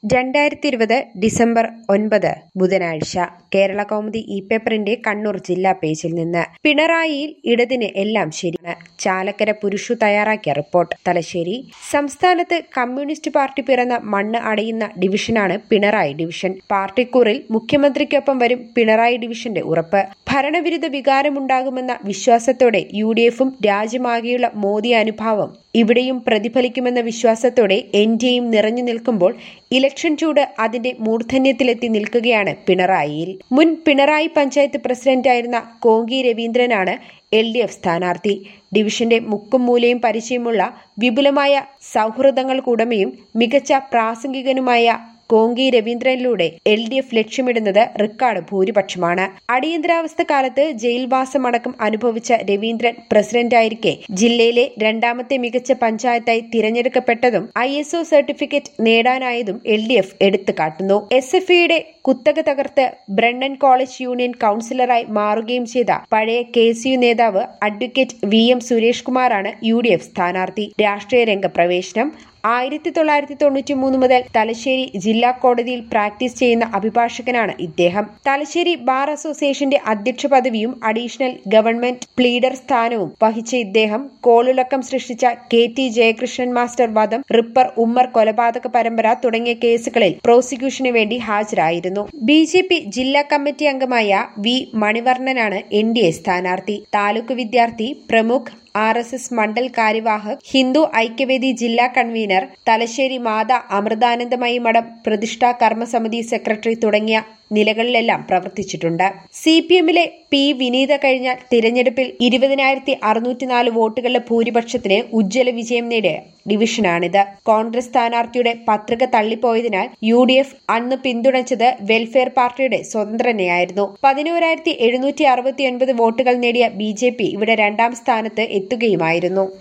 രണ്ടായിരത്തി ഇരുപത് ഡിസംബർ ഒൻപത് ബുധനാഴ്ച കേരള കൗമുദി ഇ പേപ്പറിന്റെ കണ്ണൂർ ജില്ലാ പേജിൽ നിന്ന് പിണറായിയിൽ ഇടതിന് എല്ലാം ശരിയാണ് ചാലക്കര പുരുഷു തയ്യാറാക്കിയ റിപ്പോർട്ട് തലശ്ശേരി സംസ്ഥാനത്ത് കമ്മ്യൂണിസ്റ്റ് പാർട്ടി പിറന്ന മണ്ണ് അടയുന്ന ഡിവിഷനാണ് പിണറായി ഡിവിഷൻ പാർട്ടിക്കൂറിൽ മുഖ്യമന്ത്രിക്കൊപ്പം വരും പിണറായി ഡിവിഷന്റെ ഉറപ്പ് ഭരണവിരുദ്ധ വികാരമുണ്ടാകുമെന്ന വിശ്വാസത്തോടെ യു ഡി എഫും രാജ്യമാകെയുള്ള മോദി അനുഭാവം ഇവിടെയും പ്രതിഫലിക്കുമെന്ന വിശ്വാസത്തോടെ എൻ ഡിയും നിറഞ്ഞു നിൽക്കുമ്പോൾ ഇലക്ഷൻ ചൂട് അതിന്റെ മൂർധന്യത്തിലെത്തി നിൽക്കുകയാണ് പിണറായിയിൽ മുൻ പിണറായി പഞ്ചായത്ത് പ്രസിഡന്റായിരുന്ന കോങ്കി രവീന്ദ്രനാണ് എൽ ഡി എഫ് സ്ഥാനാർത്ഥി ഡിവിഷന്റെ മുക്കും മൂലയും പരിചയമുള്ള വിപുലമായ സൗഹൃദങ്ങൾക്കുടമയും മികച്ച പ്രാസംഗികനുമായ കോങ്കി രവീന്ദ്രനിലൂടെ എൽ ഡി എഫ് ലക്ഷ്യമിടുന്നത് റെക്കോർഡ് ഭൂരിപക്ഷമാണ് അടിയന്തരാവസ്ഥ കാലത്ത് ജയിൽവാസമടക്കം അനുഭവിച്ച രവീന്ദ്രൻ പ്രസിഡന്റായിരിക്കെ ജില്ലയിലെ രണ്ടാമത്തെ മികച്ച പഞ്ചായത്തായി തിരഞ്ഞെടുക്കപ്പെട്ടതും ഐ എസ് ഒ സർട്ടിഫിക്കറ്റ് നേടാനായതും എൽ ഡി എഫ് എടുത്തു കാട്ടുന്നു എസ് എഫ് ഇയുടെ കുത്തക തകർത്ത് ബ്രണ്ണൻ കോളേജ് യൂണിയൻ കൌൺസിലറായി മാറുകയും ചെയ്ത പഴയ കെ സി യു നേതാവ് അഡ്വക്കേറ്റ് വി എം സുരേഷ് കുമാറാണ് യു ഡി എഫ് സ്ഥാനാർത്ഥി രാഷ്ട്രീയ രംഗപ്രവേശനം ആയിരത്തി തൊള്ളായിരത്തി തൊണ്ണൂറ്റി മൂന്ന് മുതൽ തലശ്ശേരി ജില്ലാ കോടതിയിൽ പ്രാക്ടീസ് ചെയ്യുന്ന അഭിഭാഷകനാണ് ഇദ്ദേഹം തലശ്ശേരി ബാർ അസോസിയേഷന്റെ അധ്യക്ഷ പദവിയും അഡീഷണൽ ഗവൺമെന്റ് പ്ലീഡർ സ്ഥാനവും വഹിച്ച ഇദ്ദേഹം കോളിളക്കം സൃഷ്ടിച്ച കെ ടി ജയകൃഷ്ണൻ മാസ്റ്റർ വധം റിപ്പർ ഉമ്മർ കൊലപാതക പരമ്പര തുടങ്ങിയ കേസുകളിൽ പ്രോസിക്യൂഷന് വേണ്ടി ഹാജരായിരുന്നു ബി ജെ പി ജില്ലാ കമ്മിറ്റി അംഗമായ വി മണിവർണ്ണനാണ് എൻ ഡി എ സ്ഥാനാർത്ഥി താലൂക്ക് വിദ്യാർത്ഥി പ്രമുഖ് ആർ എസ് എസ് മണ്ഡൽ കാര്യവാഹക് ഹിന്ദു ഐക്യവേദി ജില്ലാ കൺവീനർ തലശ്ശേരി മാത അമൃതാനന്ദമയി മഠം പ്രതിഷ്ഠാ കർമ്മസമിതി സെക്രട്ടറി തുടങ്ങിയ നിലകളിലെല്ലാം പ്രവർത്തിച്ചിട്ടുണ്ട് സി പി എമ്മിലെ പി വിനീത കഴിഞ്ഞ തിരഞ്ഞെടുപ്പിൽ ഇരുപതിനായിരത്തി അറുന്നൂറ്റിനാല് വോട്ടുകളുടെ ഭൂരിപക്ഷത്തിന് ഉജ്ജ്വല വിജയം നേടിയ ഡിവിഷനാണിത് കോൺഗ്രസ് സ്ഥാനാർത്ഥിയുടെ പത്രിക തള്ളിപ്പോയതിനാൽ യു ഡി എഫ് അന്ന് പിന്തുണച്ചത് വെൽഫെയർ പാർട്ടിയുടെ സ്വതന്ത്രനെയായിരുന്നു പതിനോരായിരത്തി എഴുന്നൂറ്റി അറുപത്തിയൊൻപത് വോട്ടുകൾ നേടിയ ബി ജെ പി ഇവിടെ രണ്ടാം സ്ഥാനത്ത് എത്തുകയുമായിരുന്നു